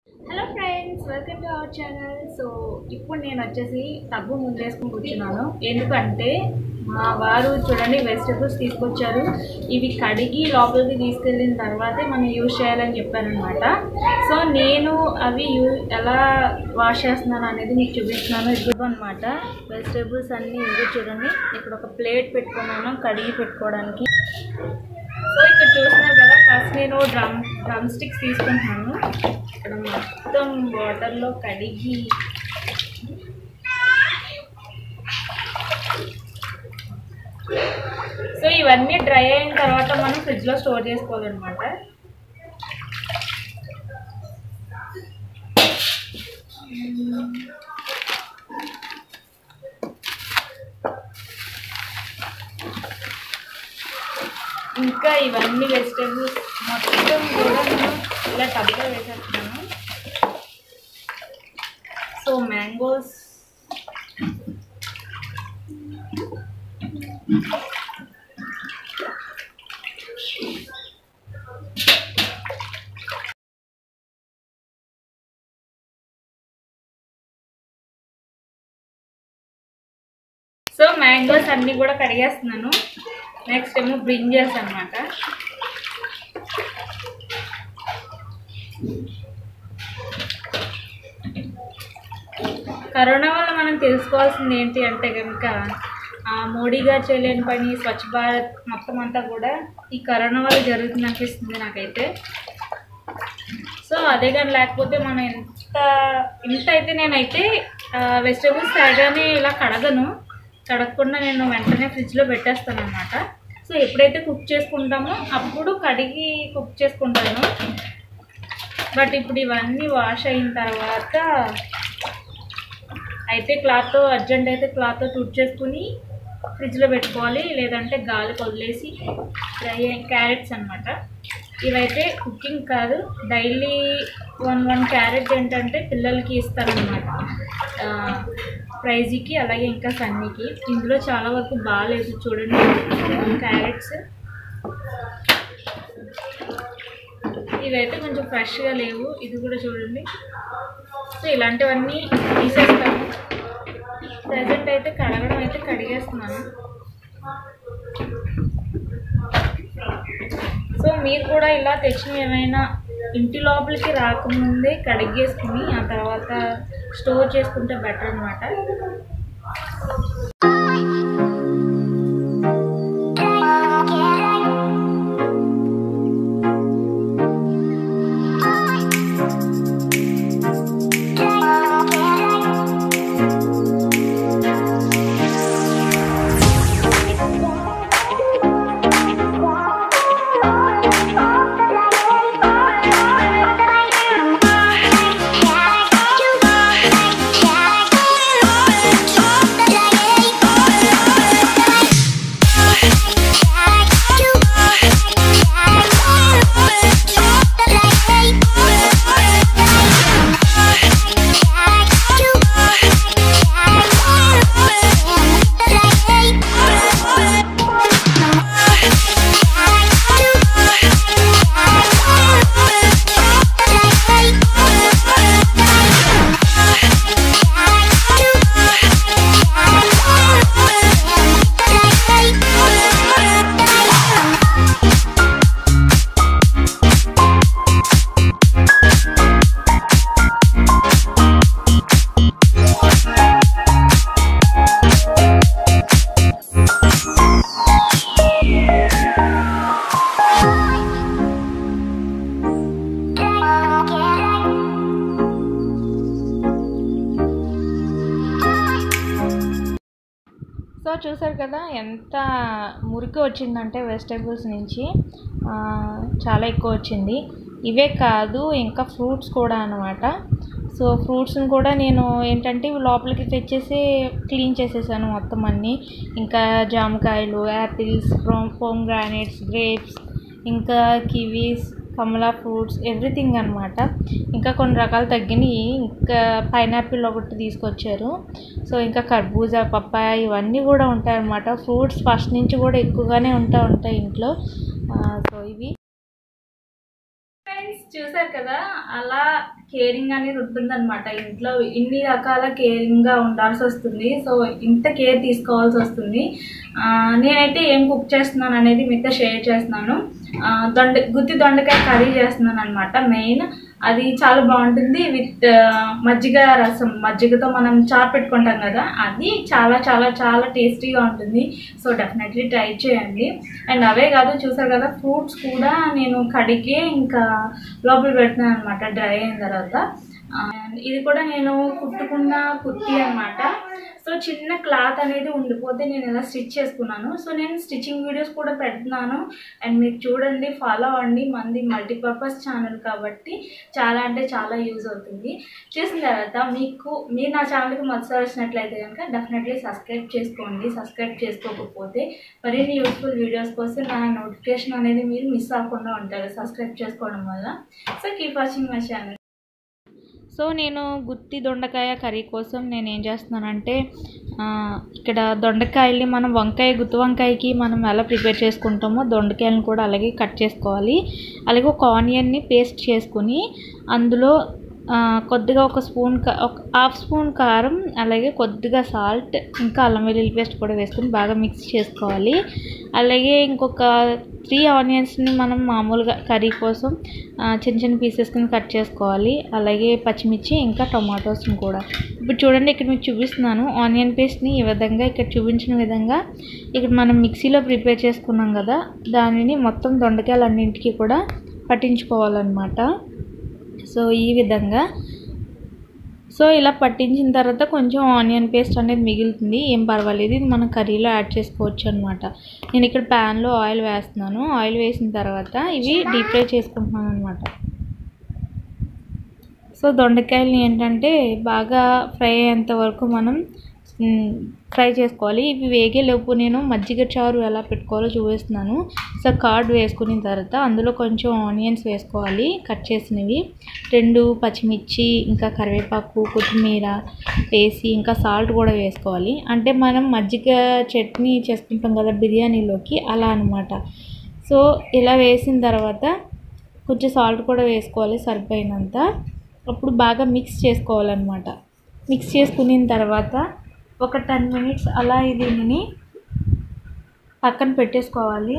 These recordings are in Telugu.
hello friends welcome to our channel so ఇప్పుడు నేను వచ్చేసి టబ్బు ముందేసుకుని కూర్చున్నాను ఎందుకంటే మా వారు చూడండి వెజిటబుల్స్ తీసుకొచ్చారు ఇవి కడిగి లోపలికి తీసుకెళ్ళిన తర్వాతే మనం యూజ్ చేయాలని చెప్పారనమాట సో నేను అవి యూ ఎలా వాష్ చేస్తున్నాను అనేది మీకు చూపిస్తున్నాను ఇప్పుడు అనమాట వెజిటబుల్స్ అన్నీ ఇవి చూడండి ఇక్కడ ఒక ప్లేట్ పెట్టుకున్నాను కడిగి పెట్టుకోవడానికి సో ఇక్కడ చూస్తున్నారు కదా ఫస్ట్ నేను డ్రమ్ డ్రమ్ స్టిక్స్ తీసుకుంటున్నాను ఇక్కడ మొత్తం వాటర్లో కడిగి సో ఇవన్నీ డ్రై అయిన తర్వాత మనం ఫ్రిడ్జ్లో స్టోర్ చేసుకోవాలన్నమాట ఇంకా ఇవన్నీ వెజిటేబుల్స్ మొత్తం కూడా నేను ఇలా టబ్లో వేసేస్తున్నాను సో మ్యాంగోస్ సో మ్యాంగోస్ అన్నీ కూడా కడిగేస్తున్నాను నెక్స్ట్ ఏమో బ్రింజల్స్ అనమాట కరోనా వల్ల మనం తెలుసుకోవాల్సింది ఏంటి అంటే కనుక ఆ, మోడీ గారు చేయలేని పని స్వచ్ఛ భారత్ మొత్తం అంతా కూడా ఈ కరోనా వల్ల జరుగుతుంది అనిపిస్తుంది నాకైతే సో అదే కానీ లేకపోతే మనం ఎంత ఇంత అయితే నేనైతే వెజిటేబుల్స్ తేగానే ఇలా కడగను కడగకుండా నేను వెంటనే ఫ్రిడ్జ్లో పెట్టేస్తాను అనమాట సో ఎప్పుడైతే కుక్ చేసుకుంటామో అప్పుడు కడిగి కుక్ చేసుకుంటాను బట్ ఇప్పుడు ఇవన్నీ వాష్ అయిన తర్వాత అయితే క్లాత్తో అర్జెంట్ అయితే క్లాత్తో తుడిచేసుకుని ఫ్రిడ్జ్లో పెట్టుకోవాలి లేదంటే గాలి వదిలేసి ఫ్రై క్యారెట్స్ అనమాట ఇవైతే కుకింగ్ కాదు డైలీ వన్ వన్ క్యారెట్ ఏంటంటే పిల్లలకి ఇస్తారనమాట ప్రైజీకి అలాగే ఇంకా సన్నీకి ఇందులో చాలా వరకు బాగాలేదు చూడండి క్యారెట్స్ ఇవైతే కొంచెం ఫ్రెష్గా లేవు ఇది కూడా చూడండి సో ఇలాంటివన్నీ తీసేస్తాను ప్రజెంట్ అయితే కడగడం అయితే కడిగేస్తున్నాను సో మీరు కూడా ఇలా తెచ్చిన ఏమైనా ఇంటి లోపలికి రాకముందే కడిగేసుకుని ఆ తర్వాత స్టోర్ చేసుకుంటే బెటర్ అనమాట సో చూసారు కదా ఎంత మురికి వచ్చిందంటే వెజిటేబుల్స్ నుంచి ఆ, చాలా ఎక్కువ వచ్చింది ఇవే కాదు ఇంకా ఫ్రూట్స్ కూడా అనమాట సో ఫ్రూట్స్ని కూడా నేను ఏంటంటే ఇవి లోపలికి తెచ్చేసి క్లీన్ చేసేసాను మొత్తం అన్నీ ఇంకా జామకాయలు యాపిల్స్ పోమ్ గ్రానైట్స్ గ్రేప్స్ ఇంకా కివీస్ కమలా ఫ్రూట్స్ ఎవ్రీథింగ్ అనమాట ఇంకా కొన్ని రకాలు తగ్గినాయి ఇంకా పైనాపిల్ ఒకటి తీసుకొచ్చారు సో ఇంకా కర్బూజా పప్పాయ ఇవన్నీ కూడా ఉంటాయి అన్నమాట ఫ్రూట్స్ ఫస్ట్ నుంచి కూడా ఎక్కువగానే ఉంటా ఉంటాయి ఇంట్లో ఆ, సో ఇవి ఫ్రెండ్స్ చూసారు కదా అలా కేరింగ్ అనేది ఉంటుందన్నమాట ఇంట్లో ఇన్ని రకాల కేరింగ్గా ఉండాల్సి వస్తుంది సో ఇంత కేర్ తీసుకోవాల్సి వస్తుంది ఆ, నేనైతే ఏం కుక్ చేస్తున్నాను అనేది మీతో షేర్ చేస్తున్నాను ఆ, దొండ గుత్తి దొండకాయ కర్రీ చేస్తున్నాను అనమాట మెయిన్ అది చాలా బాగుంటుంది విత్ మజ్జిగ రసం మజ్జిగతో మనం చారు పెట్టుకుంటాం కదా అది చాలా చాలా చాలా టేస్టీగా ఉంటుంది సో డెఫినెట్లీ ట్రై చేయండి అండ్ అవే కాదు చూసారు కదా ఫ్రూట్స్ కూడా నేను కడిగి ఇంకా లోపల పెడుతున్నాను అనమాట డ్రై అయిన తర్వాత అండ్ ఇది కూడా నేను కుట్టుకున్న కుర్తీ అనమాట సో చిన్న క్లాత్ అనేది ఉండిపోతే నేను ఇలా స్టిచ్ చేసుకున్నాను సో నేను స్టిచ్చింగ్ వీడియోస్ కూడా పెడుతున్నాను అండ్ మీరు చూడండి ఫాలో అవ్వండి మంది మల్టీపర్పస్ ఛానల్ కాబట్టి చాలా అంటే చాలా యూజ్ అవుతుంది చేసిన తర్వాత మీకు మీరు నా ఛానల్కి మొదటిసారి వచ్చినట్లయితే కనుక డెఫినెట్లీ సబ్స్క్రైబ్ చేసుకోండి సబ్స్క్రైబ్ చేసుకోకపోతే మరిన్ని యూస్ఫుల్ వీడియోస్ కోసం నా నోటిఫికేషన్ అనేది మీరు మిస్ అవ్వకుండా ఉంటారు సబ్స్క్రైబ్ చేసుకోవడం వల్ల so keep watching my channel so నేను గుత్తి దొండకాయ కర్రీ కోసం నేను ఏం చేస్తున్నానంటే ఆ, ఇక్కడ దొండకాయల్ని మనం వంకాయ గుత్తి వంకాయకి మనం ఎలా ప్రిపేర్ చేసుకుంటామో దొండకాయలను కూడా అలాగే కట్ చేసుకోవాలి అలాగే ఒక ఆనియన్ని పేస్ట్ చేసుకుని అందులో ఆ, కొద్దిగా ఒక స్పూన్ క- ఒక హాఫ్ స్పూన్ కారం అలాగే కొద్దిగా సాల్ట్ ఇంకా అల్లం వెల్లుల్లి పేస్ట్ కూడా వేసుకుని బాగా మిక్స్ చేసుకోవాలి అలాగే ఇంకొక త్రీ ఆనియన్స్ని మనం మామూలుగా కర్రీ కోసం ఆ, చిన్న చిన్న పీసెస్ కింద కట్ చేసుకోవాలి అలాగే పచ్చిమిర్చి ఇంకా టొమాటోస్ని కూడా ఇప్పుడు చూడండి ఇక్కడ మీకు చూపిస్తున్నాను ఆనియన్ పేస్ట్ని ఈ విధంగా ఇక్కడ చూపించిన విధంగా ఇక్కడ మనం మిక్సీలో ప్రిపేర్ చేసుకున్నాం కదా దానిని మొత్తం దొండకాయలన్నింటికి కూడా పట్టించుకోవాలన్నమాట సో ఈ విధంగా సో ఇలా పట్టించిన తర్వాత కొంచెం ఆనియన్ పేస్ట్ అనేది మిగులుతుంది ఏం పర్వాలేదు ఇది మనం కర్రీలో యాడ్ చేసుకోవచ్చు అనమాట నేను ఇక్కడ ప్యాన్లో ఆయిల్ వేస్తున్నాను ఆయిల్ వేసిన తర్వాత ఇవి డీప్ ఫ్రై చేసుకుంటున్నాను అనమాట సో దొండకాయలని ఏంటంటే బాగా ఫ్రై అయ్యేంత వరకు మనం మ్, ఫ్రై చేసుకోవాలి ఇవి వేగేలోపు నేను మజ్జిగ చారు ఎలా పెట్టుకోవాలో చూపిస్తున్నాను సో కార్డ్ వేసుకున్న తర్వాత అందులో కొంచెం ఆనియన్స్ వేసుకోవాలి కట్ చేసినవి రెండు పచ్చిమిర్చి ఇంకా కరివేపాకు కొత్తిమీర వేసి ఇంకా సాల్ట్ కూడా వేసుకోవాలి అంటే మనం మజ్జిగ చట్నీ చేసుకుంటాం కదా బిర్యానీలోకి అలా అనమాట సో ఇలా వేసిన తర్వాత కొంచెం సాల్ట్ కూడా వేసుకోవాలి సరిపోయినంత అప్పుడు బాగా మిక్స్ చేసుకోవాలన్నమాట మిక్స్ చేసుకున్న తర్వాత ఒక టెన్ మినిట్స్ అలా దీనిని పక్కన పెట్టేసుకోవాలి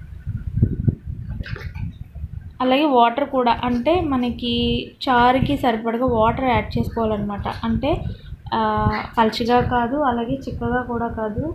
అలాగే వాటర్ కూడా అంటే మనకి చారుకి సరిపడగా వాటర్ యాడ్ చేసుకోవాలన్నమాట అంటే ఆ, పల్చగా కాదు అలాగే చిక్కగా కూడా కాదు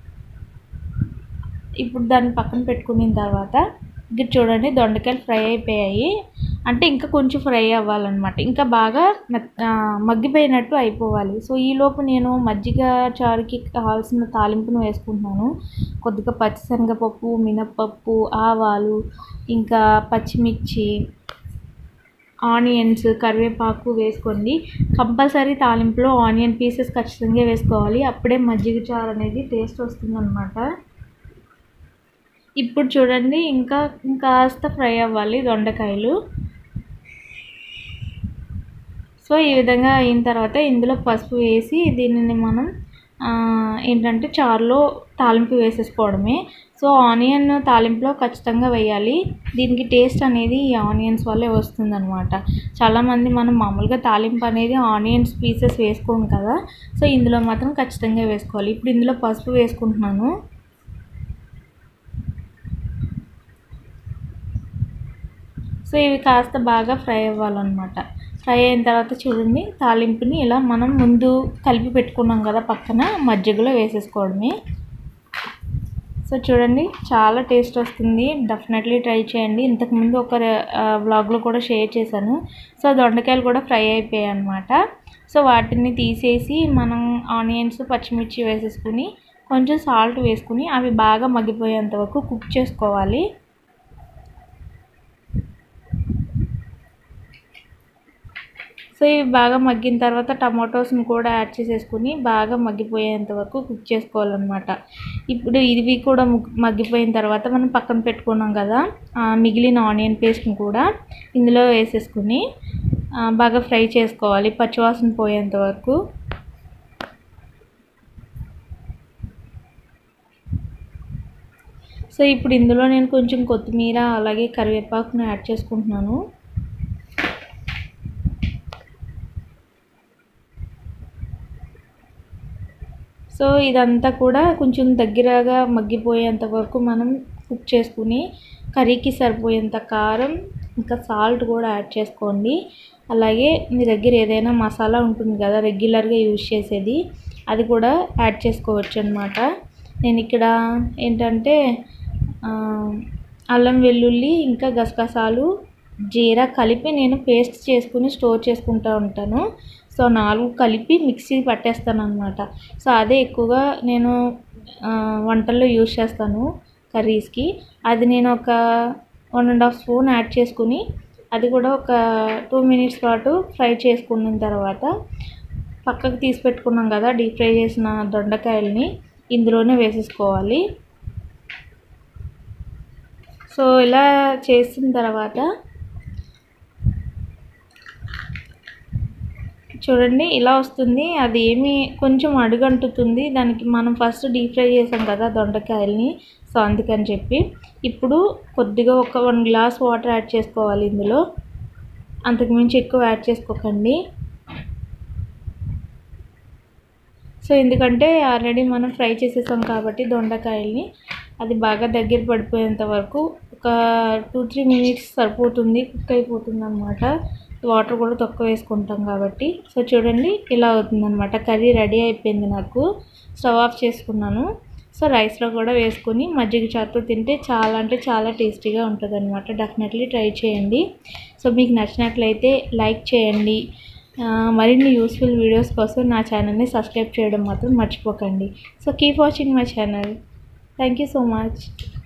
ఇప్పుడు దాన్ని పక్కన పెట్టుకున్న తర్వాత ఇక్కడ చూడండి దొండకాయలు ఫ్రై అయిపోయాయి అంటే ఇంకా కొంచెం ఫ్రై అవ్వాలన్నమాట ఇంకా బాగా మెత్- ఆ, మగ్గిపోయినట్టు అయిపోవాలి సో ఈలోపు నేను మజ్జిగ చారుకి కావాల్సిన తాలింపును వేసుకుంటున్నాను కొద్దిగా పచ్చిశనగపప్పు మినప్పప్పు ఆవాలు ఇంకా పచ్చిమిర్చి ఆనియన్స్ కరివేపాకు వేసుకోండి కంపల్సరీ తాలింపులో ఆనియన్ పీసెస్ ఖచ్చితంగా వేసుకోవాలి అప్పుడే మజ్జిగ చారు అనేది టేస్ట్ వస్తుందన్నమాట ఇప్పుడు చూడండి ఇంకా ఇంకాస్త ఫ్రై అవ్వాలి దొండకాయలు సో ఈ విధంగా అయిన తర్వాత ఇందులో పసుపు వేసి దీనిని మనం ఆ, ఏంటంటే చారులో తాలింపు వేసేసుకోవడమే సో ఆనియన్ తాలింపులో ఖచ్చితంగా వేయాలి దీనికి టేస్ట్ అనేది ఈ ఆనియన్స్ వల్లే వస్తుందన్నమాట చాలామంది మనం మామూలుగా తాలింపు అనేది ఆనియన్స్ పీసెస్ వేసుకోము కదా సో ఇందులో మాత్రం ఖచ్చితంగా వేసుకోవాలి ఇప్పుడు ఇందులో పసుపు వేసుకుంటున్నాను సో ఇవి కాస్త బాగా ఫ్రై అవ్వాలన్నమాట ఫ్రై అయిన తర్వాత చూడండి తాలింపుని ఇలా మనం ముందు కలిపి పెట్టుకున్నాం కదా పక్కన మజ్జిగలో వేసేసుకోవడమే సో చూడండి చాలా టేస్ట్ వస్తుంది డెఫినెట్లీ ట్రై చేయండి ఇంతకుముందు ఒక వ్లాగ్లో కూడా షేర్ చేశాను సో దొండకాయలు కూడా ఫ్రై అయిపోయాయి అనమాట సో వాటిని తీసేసి మనం ఆనియన్స్ పచ్చిమిర్చి వేసేసుకుని కొంచెం సాల్ట్ వేసుకుని అవి బాగా మగ్గిపోయేంత వరకు కుక్ చేసుకోవాలి సో ఇవి బాగా మగ్గిన తర్వాత టమాటోస్ని కూడా యాడ్ చేసేసుకుని బాగా మగ్గిపోయేంత వరకు కుక్ చేసుకోవాలన్నమాట ఇప్పుడు ఇవి కూడా ముగ్- మగ్గిపోయిన తర్వాత మనం పక్కన పెట్టుకున్నాం కదా ఆ మిగిలిన ఆనియన్ పేస్ట్ని కూడా ఇందులో వేసేసుకుని ఆ, బాగా ఫ్రై చేసుకోవాలి పచ్చివాసన పోయేంత వరకు సో ఇప్పుడు ఇందులో నేను కొంచెం కొత్తిమీర అలాగే కరివేపాకును యాడ్ చేసుకుంటున్నాను సో ఇదంతా కూడా కొంచెం దగ్గరగా మగ్గిపోయేంత వరకు మనం కుక్ చేసుకుని కర్రీకి సరిపోయేంత కారం ఇంకా సాల్ట్ కూడా యాడ్ చేసుకోండి అలాగే మీ దగ్గర ఏదైనా మసాలా ఉంటుంది కదా రెగ్యులర్గా యూజ్ చేసేది అది కూడా యాడ్ చేసుకోవచ్చు అనమాట నేను ఇక్కడ ఏంటంటే ఆ, అల్లం వెల్లుల్లి ఇంకా గసగసాలు జీరా కలిపి నేను పేస్ట్ చేసుకుని స్టోర్ చేసుకుంటూ ఉంటాను సో నాలుగు కలిపి మిక్సీ పట్టేస్తాను అనమాట సో అదే ఎక్కువగా నేను ఆ, వంటల్లో యూజ్ చేస్తాను కర్రీస్కి అది నేను ఒక one and half spoon add చేసుకుని అది కూడా ఒక టూ మినిట్స్ పాటు ఫ్రై చేసుకున్న తర్వాత పక్కకు తీసి పెట్టుకున్నాం కదా డీప్ ఫ్రై చేసిన దొండకాయల్ని ఇందులోనే వేసేసుకోవాలి సో ఇలా చేసిన తర్వాత చూడండి ఇలా వస్తుంది అది ఏమి కొంచెం అడుగంటుతుంది దానికి మనం ఫస్ట్ డీప్ ఫ్రై చేసాం కదా దొండకాయల్ని సో అందుకని చెప్పి ఇప్పుడు కొద్దిగా ఒక వన్ గ్లాస్ వాటర్ యాడ్ చేసుకోవాలి ఇందులో అంతకుమించి ఎక్కువ యాడ్ చేసుకోకండి సో ఎందుకంటే ఆల్రెడీ మనం ఫ్రై చేసేసాం కాబట్టి దొండకాయల్ని అది బాగా దగ్గర పడిపోయేంత వరకు ఒక టూ త్రీ మినిట్స్ సరిపోతుంది కుక్ అయిపోతుంది అనమాట వాటర్ కూడా తక్కువ వేసుకుంటాం కాబట్టి సో చూడండి ఇలా అవుతుంది అనమాట కర్రీ రెడీ అయిపోయింది నాకు స్టవ్ ఆఫ్ చేసుకున్నాను సో రైస్లో కూడా వేసుకొని మజ్జిగ చారుతో తింటే చాలా అంటే చాలా టేస్టీగా ఉంటుంది అనమాట డెఫినెట్లీ ట్రై చేయండి సో మీకు నచ్చినట్లయితే లైక్ చేయండి ఆ, మరిన్ని యూస్ఫుల్ వీడియోస్ కోసం నా ఛానల్ని సబ్స్క్రైబ్ చేయడం మాత్రం మర్చిపోకండి so keep watching my channel thank you so much